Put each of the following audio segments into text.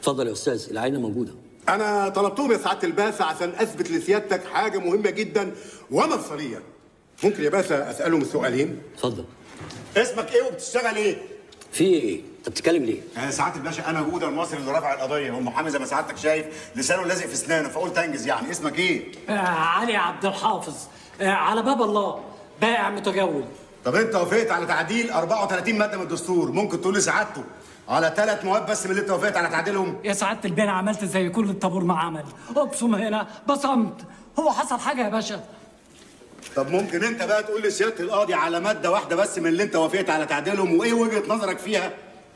اتفضل يا استاذ العينه موجوده انا طلبتهم يا سعاده الباسه عشان اثبت لسيادتك حاجه مهمه جدا ومفصليه ممكن يا باسه اسالهم السؤالين اتفضل اسمك ايه وبتشتغل ايه؟ في ايه انت بتتكلم ليه آه سعاده الباشا انا جوده المصري اللي رافع القضيه والمحامي زي ما سعادتك شايف لسانه لازق في اسنانه فقلت انجز يعني اسمك ايه؟ آه علي عبد الحافظ آه على باب الله بائع متجول طب انت وافقت على تعديل 34 ماده من الدستور ممكن تقول لي سعادته على ثلاث مواد بس من اللي انت وافقت على تعديلهم يا سعادة البين عملت زي كل الطابور ما عمل ابصم هنا بصمت هو حصل حاجة يا باشا طب ممكن انت بقى تقول لسياده القاضي على ماده واحده بس من اللي انت وافقت على تعديلهم وايه وجهه نظرك فيها؟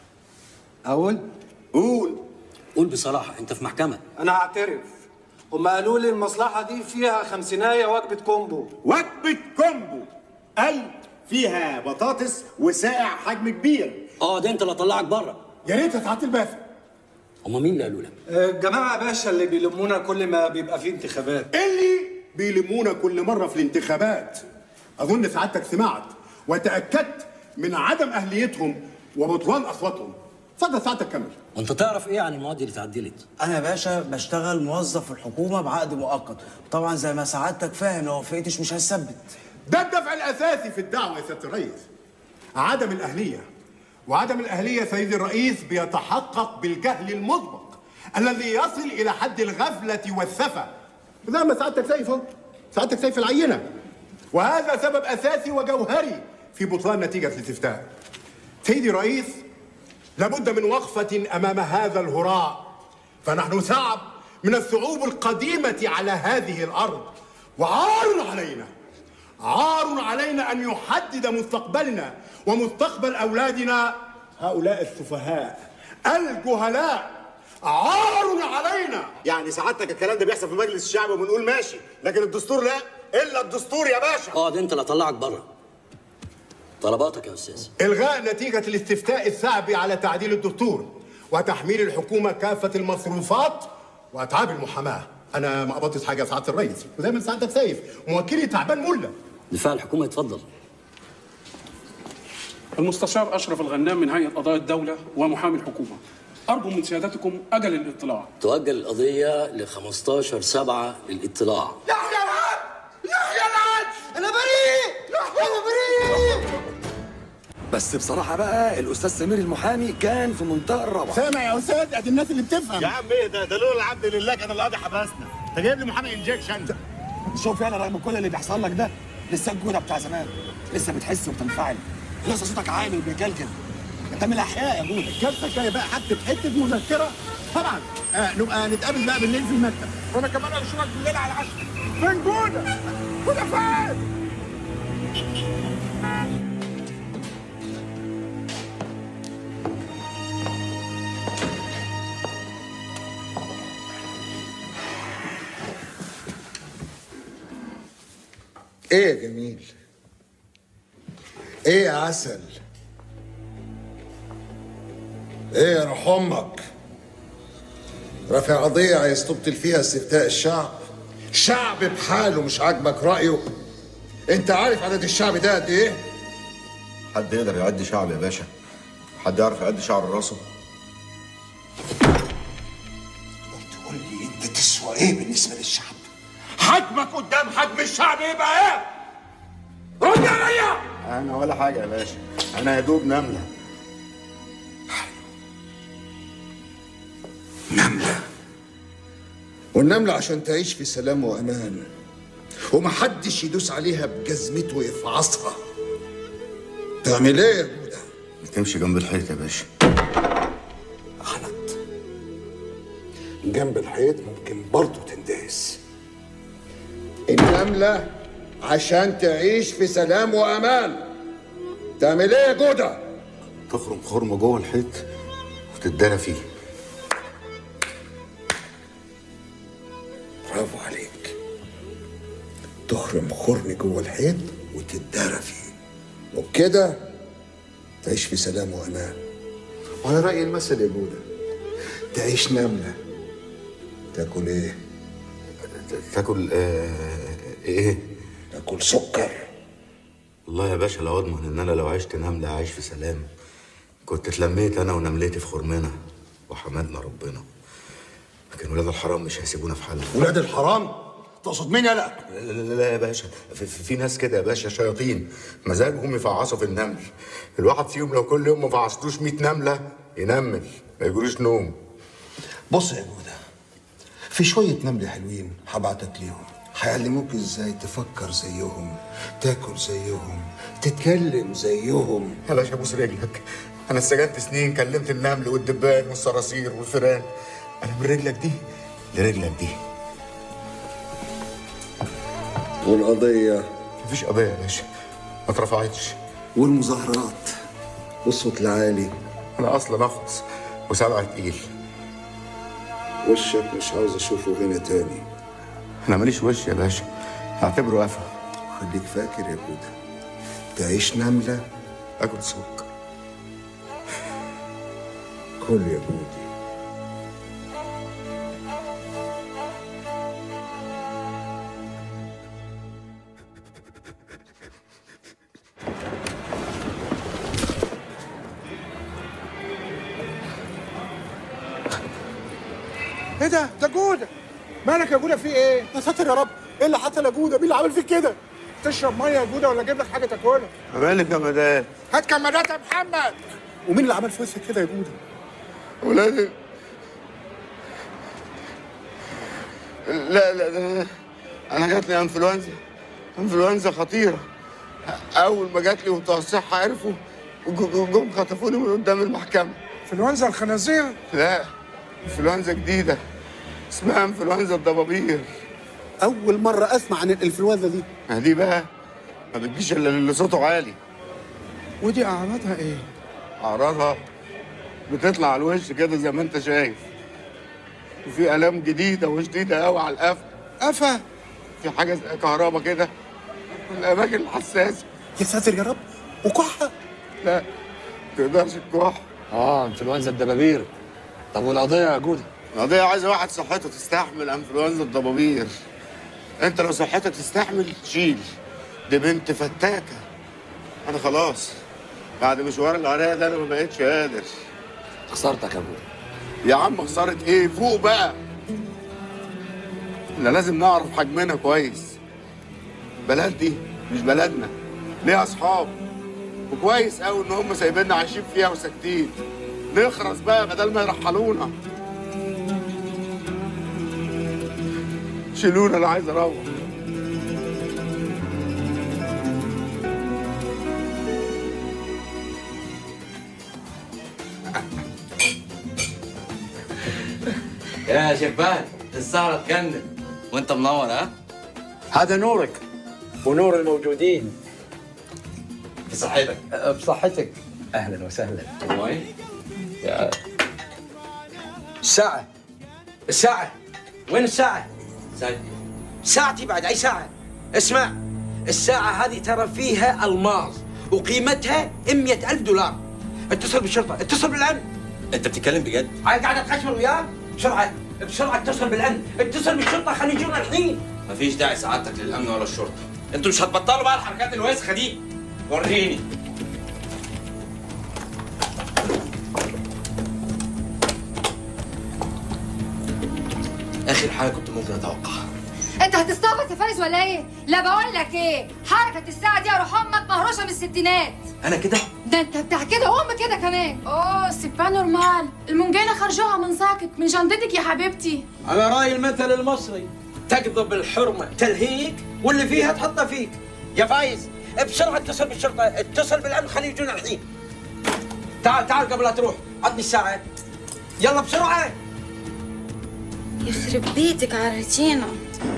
اقول قول قول بصراحه انت في محكمه انا هعترف هم قالوا لي المصلحه دي فيها خمسينايه وجبه كومبو وجبه كومبو اي فيها بطاطس وسائع حجم كبير اه ده انت اللي طلعك بره يا ريت يا سعاده الباسه هم مين اللي قالوا لك الجماعه يا باشا اللي بيلمونا كل ما بيبقى فيه انتخابات اللي بيلمونا كل مره في الانتخابات اظن سعادتك سمعت وتاكدت من عدم اهليتهم وبطلان اصواتهم اتفضل سعادتك كمل وانت تعرف ايه عن المواد اللي اتعدلت انا يا باشا بشتغل موظف في الحكومه بعقد مؤقت طبعا زي ما سعادتك فاهم لو وافقتش مش هثبت ده الدفع الاساسي في الدعوه يا سياده الرئيس عدم الاهليه وعدم الاهليه سيدي الرئيس بيتحقق بالجهل المطبق الذي يصل الى حد الغفله والسفه زي ما سعادتك شايف اهو سعادتك شايف العينه وهذا سبب اساسي وجوهري في بطلان نتيجه الاستفتاء سيدي الرئيس لابد من وقفه امام هذا الهراء فنحن شعب من الشعوب القديمه على هذه الارض وعار علينا عار علينا ان يحدد مستقبلنا ومستقبل اولادنا هؤلاء السفهاء الجهلاء عار علينا يعني سعادتك الكلام ده بيحصل في مجلس الشعب وبنقول ماشي لكن الدستور لا الا الدستور يا باشا اه ده انت اللي طلعك بره طلباتك يا استاذ الغاء نتيجه الاستفتاء الشعبي على تعديل الدستور وتحميل الحكومه كافه المصروفات واتعاب المحاماه انا ما قبضتش حاجه يا سعاده الرئيس وزي ما سعادتك شايف موكلي تعبان مله دفاع الحكومه يتفضل المستشار أشرف الغنام من هيئة قضايا الدولة ومحامي الحكومة أرجو من سيادتكم أجل الاطلاع تؤجل القضيه ل 15 7 للاطلاع يحيى العدل يحيى العدل انا بريء انا بريء بس بصراحة بقى الأستاذ سمير المحامي كان في منتهى الروعة سامع يا استاذ ادي الناس اللي بتفهم يا عم ايه ده ده لولا العبد لله كان القاضي حبسنا انت جايب لي محامي انجكشن شوف يعني رغم كل اللي بيحصل لك ده لسه الجودة بتاع زمان لسه بتحس وبتنفعل لسه صوتك عالي وبيكلكل انت من الأحياء يا جودة كارثه جايه بقى حتى حته مذكره طبعا آه نبقى نتقابل بقى بالليل في المكتب وانا كمان اشوفك بالليل على العشاء فين جوده جوده فين ايه يا جميل ايه يا عسل ايه يا روح امك رافع قضية عايز تبطل فيها استفتاء الشعب شعب بحاله مش عاجبك رأيه انت عارف عدد الشعب ده قد ايه حد يقدر يعد شعب يا باشا حد يعرف يعد شعر راسه تقول لي انت تسوى ايه بالنسبة للشعب حجمك قدام حجم الشعب يبقى ايه رد عليا انا ولا حاجه يا باشا انا يا دوب نمله نملة والنملة عشان تعيش في سلام وأمان ومحدش يدوس عليها بجزمته ويفعصها تعمل ايه يا جودة؟ تمشي جنب الحيط يا باشا غلط جنب الحيط ممكن برضه تندهس النملة عشان تعيش في سلام وأمان تعمل ايه يا جودة؟ تخرم خرم جوه الحيط وتدانا فيه برافو عليك تخرم خرم جوه الحيط وتتدارى فيه وبكده تعيش في سلام وامان وعلى رأي المثل يا جودة تعيش نملة تاكل ايه؟ تاكل آه ايه تاكل سكر والله يا باشا لو اضمن ان انا لو عشت نمله عايش في سلام كنت اتلميت انا ونملتي في خرمنا وحمدنا ربنا لكن ولاد الحرام مش هيسيبونا في حالنا ولاد الحرام تقصد مين يلا لا لا, لا, لا يا باشا في, في, في ناس كده يا باشا شياطين مزاجهم يفعصوا في النمل الواحد فيهم لو كل يوم ما فعصتوش 100 نمله ينمل ما يجروش نوم بص يا جودة في شوية نمل حلوين هبعتك ليهم هيعلموك ازاي تفكر زيهم تاكل زيهم تتكلم زيهم يا باشا ابوس رجلك انا اتسجنت سنين كلمت النمل والدبان والصراصير والفيران انا من رجلك دي لرجلك دي والقضية مفيش قضيه يا باشا ما اترفعتش والمظاهرات والصوت العالي انا اصلا اخلص وسبع تقيل وشك مش عاوز اشوفه هنا تاني انا ماليش وش يا باشا اعتبره قفا خليك فاكر يا جودة تعيش نملة اكل سكر كل يا جودي ايه ده ده جوده مالك يا جوده في ايه يا ساتر يا رب ايه اللي حصل يا جوده مين اللي عمل فيك كده تشرب ميه يا جوده ولا اجيب لك حاجه تاكلها مالك يا مدام هات كمادات يا محمد ومين اللي عمل في وشك كده يا جوده ولادي لا لا لا انا جات لي انفلونزا انفلونزا خطيره اول ما جات لي وبتوع الصحه عرفوا ج- جم خطفوني من قدام المحكمه انفلونزا الخنازير لا انفلونزا جديده اسمها انفلونزا الضبابير اول مره اسمع عن الانفلونزا دي ما دي بقى ما بتجيش الا اللي صوته عالي ودي اعراضها ايه اعراضها بتطلع على الوش كده زي ما انت شايف وفي الام جديده وشديده قوي على القفا قفا في حاجه زي كهربا كده في الاماكن الحساسه يا ساتر يا رب وكحه لا تقدرش تكح اه انفلونزا الدبابير طب والقضيه يا جوده القضيه عايزه واحد صحته تستحمل انفلونزا الضبابير انت لو صحتك تستحمل شيل دي بنت فتاكه انا خلاص بعد مشوار العرايه ده انا ما بقتش قادر خسارتك يا جوده يا عم خساره ايه فوق بقى احنا لازم نعرف حجمنا كويس البلد دي مش بلدنا ليها اصحاب وكويس قوي ان هم سايبيننا عايشين فيها وساكتين نخرس بقى بدل ما يرحلونا شيلونا انا عايز اروح يا شبان السهرة تجنن وانت منور ها؟ هذا نورك ونور الموجودين بصحتك بصحتك اهلا وسهلا وين؟ يا الساعة الساعة وين الساعة؟ سعيد ساعتي بعد أي ساعة؟ اسمع الساعة هذه ترى فيها ألماس وقيمتها 100 ألف دولار اتصل بالشرطة اتصل بالأمن انت بتتكلم بجد؟ أنا قاعد أتخشمر وياه بسرعة بسرعة اتصل بالأمن اتصل بالشرطة خلي يجونا الحين مفيش داعي سعادتك للامن ولا الشرطة انتوا مش هتبطلوا بقى الحركات الوسخة دي وريني آخر حاجة كنت ممكن أتوقعها انت هتستعبط يا فارس ولا ايه؟ لا بقول لك ايه؟ حركة الساعة دي يا روح امك مهروشة من الستينات أنا كده ده انت بتاع كده وام كده كمان اوه سي با نورمال المنجيلة خرجوها من ساكت من جندتك يا حبيبتي على رأي المثل المصري تقضب الحرمة تلهيك واللي فيها تحطها فيك يا فايز بسرعة اتصل بالشرطة اتصل بالأمن خليه يجونا الحين تعال تعال قبل لا تروح عطني الساعة يلا بسرعة يخرب بيتك عريتينا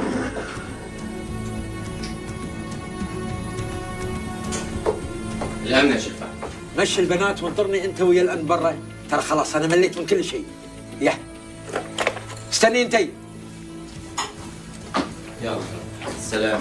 الامن يا شفان مشي البنات وانطرني انت ويا الامن برا ترى خلاص انا مليت من كل شيء يا استني انتي يلا سلام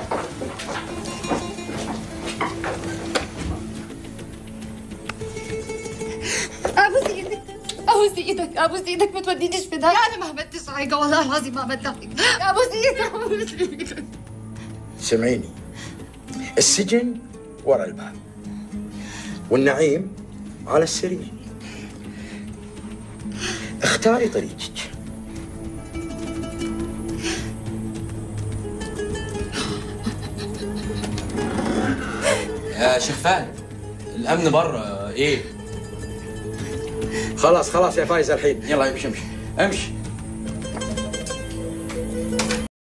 ابوس ايدك ابوس ايدك ابوس ايدك ما تودينيش في ده انا ما عملتش حاجة والله العظيم ما عملت حاجة ابوس ايدك ابوس ايدك سمعيني السجن ورا الباب والنعيم على السرير اختاري طريقك يا شيخ فهد الامن بره ايه خلاص خلاص يا فايز الحين يلا امشي امشي امشي